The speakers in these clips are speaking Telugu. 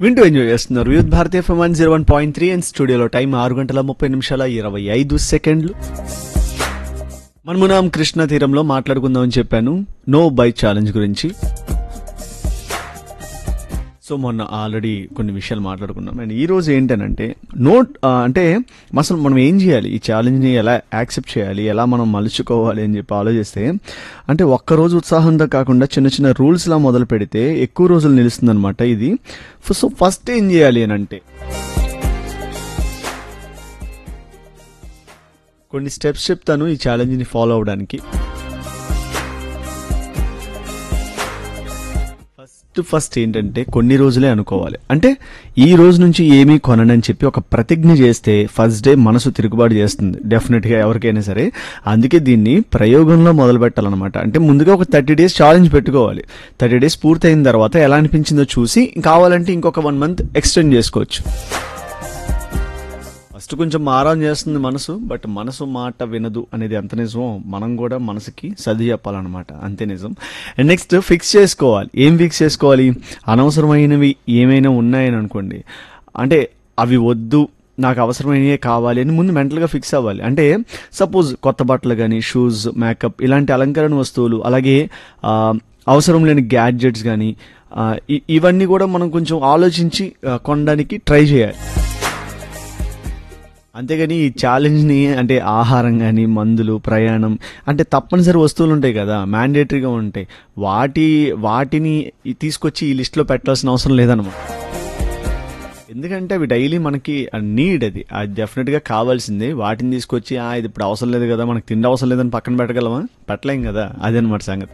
వింటూ ఎంజాయ్ చేస్తున్నారు youth Bharat FM one zero one point three and స్టూడియోలో టైం ఆరు గంటల ముప్పై నిమిషాల ఇరవై ఐదు సెకండ్లు మనమునాం కృష్ణ తీరంలో మాట్లాడుకుందామని చెప్పాను నో బై ఛాలెంజ్ గురించి సో మొన్న ఆల్రెడీ కొన్ని విషయాలు మాట్లాడుకున్నాం అండ్ ఈ రోజు ఏంటనంటే నోట్ ఆ, అంటే అసలు మనం ఏం చేయాలి ఈ ఛాలెంజ్ని ఎలా యాక్సెప్ట్ చేయాలి ఎలా మనం మలుచుకోవాలి అని చెప్పి ఆలోచిస్తే అంటే ఒక్క రోజు ఉత్సాహంతో కాకుండా చిన్న చిన్న రూల్స్లా మొదలు పెడితే ఎక్కువ రోజులు నిలుస్తుందన్నమాట ఇది సో ఫస్ట్ ఏం చేయాలి అని అంటే కొన్ని స్టెప్స్ చెప్తాను ఈ ఛాలెంజ్ని ఫాలో అవడానికి ఫస్ట్ ఫస్ట్ ఏంటంటే కొన్ని రోజులే అనుకోవాలి అంటే ఈ రోజు నుంచి ఏమీ కొననని చెప్పి ఒక ప్రతిజ్ఞ చేస్తే ఫస్ట్ డే మనసు తిరుగుబాటు చేస్తుంది డెఫినెట్గా ఎవరికైనా సరే అందుకే దీన్ని ప్రయోగంలో మొదలు పెట్టాలన్నమాట అంటే ముందుగా ఒక థర్టీ డేస్ ఛాలెంజ్ పెట్టుకోవాలి థర్టీ డేస్ పూర్తయిన తర్వాత ఎలా అనిపించిందో చూసి కావాలంటే ఇంకొక వన్ మంత్ ఎక్స్టెండ్ చేసుకోవచ్చు ఫస్ట్ కొంచెం మారం చేస్తుంది మనసు బట్ మనసు మాట వినదు అనేది ఎంత నిజమో మనం కూడా మనసుకి సర్ది చెప్పాలన్నమాట అంతే నిజం అండ్ నెక్స్ట్ ఫిక్స్ చేసుకోవాలి ఏం ఫిక్స్ చేసుకోవాలి అనవసరమైనవి ఏమైనా ఉన్నాయని అనుకోండి అంటే అవి వద్దు నాకు అవసరమైనవే కావాలి అని ముందు మెంటల్గా ఫిక్స్ అవ్వాలి అంటే సపోజ్ కొత్త బట్టలు కానీ షూస్ మేకప్ ఇలాంటి అలంకరణ వస్తువులు అలాగే ఆ, అవసరం లేని గ్యాడ్జెట్స్ కానీ ఆ, ఇ- ఇవన్నీ కూడా మనం కొంచెం ఆలోచించి ఆ, కొనడానికి ట్రై చేయాలి అంతేగాని ఈ ఛాలెంజ్ని అంటే ఆహారం కానీ మందులు ప్రయాణం అంటే తప్పనిసరి వస్తువులు ఉంటాయి కదా మ్యాండేటరీగా ఉంటాయి వాటి వాటిని ఈ తీసుకొచ్చి ఈ లిస్ట్లో పెట్టాల్సిన అవసరం లేదన్నమాట ఎందుకంటే అవి డైలీ మనకి నీడ్ అది అది డెఫినెట్గా కావాల్సిందే వాటిని తీసుకొచ్చి "ఆ, ఇది ఇప్పుడు అవసరం లేదు కదా మనకి తిండి అవసరం లేదని పక్కన పెట్టగలమా పెట్టలేం కదా అదనమాట సంగతి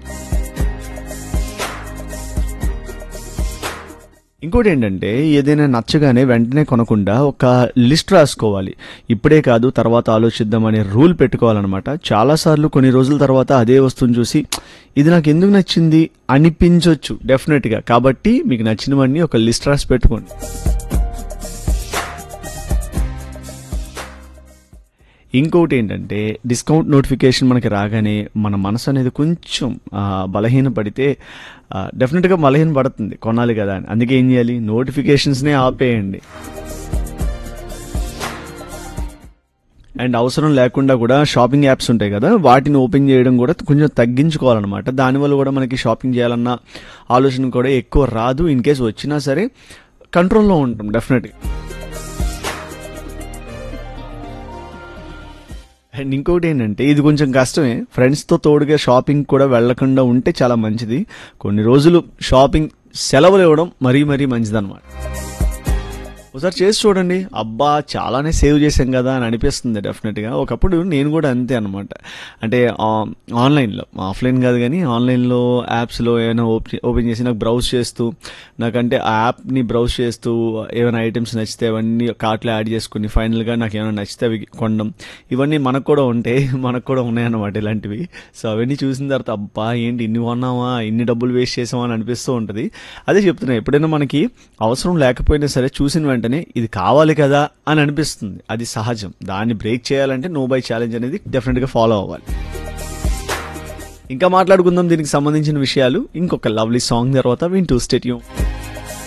ఇంకోటి ఏంటంటే ఏదైనా నచ్చగానే వెంటనే కొనకుండా ఒక లిస్ట్ రాసుకోవాలి ఇప్పుడే కాదు తర్వాత ఆలోచిద్దాం అనే రూల్ పెట్టుకోవాలన్నమాట చాలాసార్లు కొన్ని రోజుల తర్వాత అదే వస్తువుని చూసి ఇది నాకు ఎందుకు నచ్చింది అనిపించవచ్చు డెఫినెట్గా కాబట్టి మీకు నచ్చినవన్నీ ఒక లిస్ట్ రాసి పెట్టుకోండి ఇంకొకటి ఏంటంటే డిస్కౌంట్ నోటిఫికేషన్ మనకి రాగానే మన మనసు అనేది కొంచెం ఆ, బలహీనపడితే ఆ, డెఫినెట్గా బలహీన పడుతుంది కొనాలి కదా అని అందుకే ఏం చేయాలి నోటిఫికేషన్స్నే ఆపేయండి అండ్ అవసరం లేకుండా కూడా షాపింగ్ యాప్స్ ఉంటాయి కదా వాటిని ఓపెన్ చేయడం కూడా కొంచెం తగ్గించుకోవాలన్నమాట దానివల్ల కూడా మనకి షాపింగ్ చేయాలన్న ఆలోచన కూడా ఎక్కువ రాదు ఇన్ కేసు వచ్చినా సరే కంట్రోల్లో ఉంటాం డెఫినెట్గా అండ్ ఇంకోటి ఏంటంటే ఇది కొంచెం కష్టమే ఫ్రెండ్స్తో తోడుగా షాపింగ్ కూడా వెళ్లకుండా ఉంటే చాలా మంచిది కొన్ని రోజులు షాపింగ్ సెలవులు ఇవ్వడం మరీ మరీ మంచిదన్నమాట ఒకసారి చేసి చూడండి అబ్బా చాలానే సేవ్ చేశాం కదా అని అనిపిస్తుంది డెఫినెట్గా ఒకప్పుడు నేను కూడా అంతే అనమాట అంటే ఆ- ఆన్లైన్లో ఆఫ్లైన్ కాదు కానీ ఆన్లైన్లో యాప్స్లో ఏమైనా ఓపెన్ ఓపెన్ చేసి నాకు బ్రౌజ్ చేస్తూ నాకంటే ఆ యాప్ని బ్రౌజ్ చేస్తూ ఏమైనా ఐటమ్స్ నచ్చితే అవన్నీ కార్ట్లో యాడ్ చేసుకుని ఫైనల్గా నాకు ఏమైనా నచ్చితే అవి కొనడం ఇవన్నీ మనకు కూడా ఉంటాయి మనకు కూడా ఉన్నాయన్నమాట ఇలాంటివి సో అవన్నీ చూసిన తర్వాత అబ్బా ఏంటి ఇన్ని కొన్నామా ఇన్ని డబ్బులు వేస్ట్ చేసామా అని అనిపిస్తూ ఉంటుంది అదే చెప్తున్నా ఎప్పుడైనా మనకి అవసరం లేకపోయినా సరే చూసిన వెంటనే ఇది కావాలి కదా అని అనిపిస్తుంది అది సహజం దాన్ని బ్రేక్ చేయాలంటే నో బై ఛాలెంజ్ అనేది డెఫినెట్గా ఫాలో అవ్వాలి ఇంకా మాట్లాడుకుందాం దీనికి సంబంధించిన విషయాలు ఇంకొక లవ్లీ సాంగ్ తర్వాత వింటూ స్టేట్యూమ్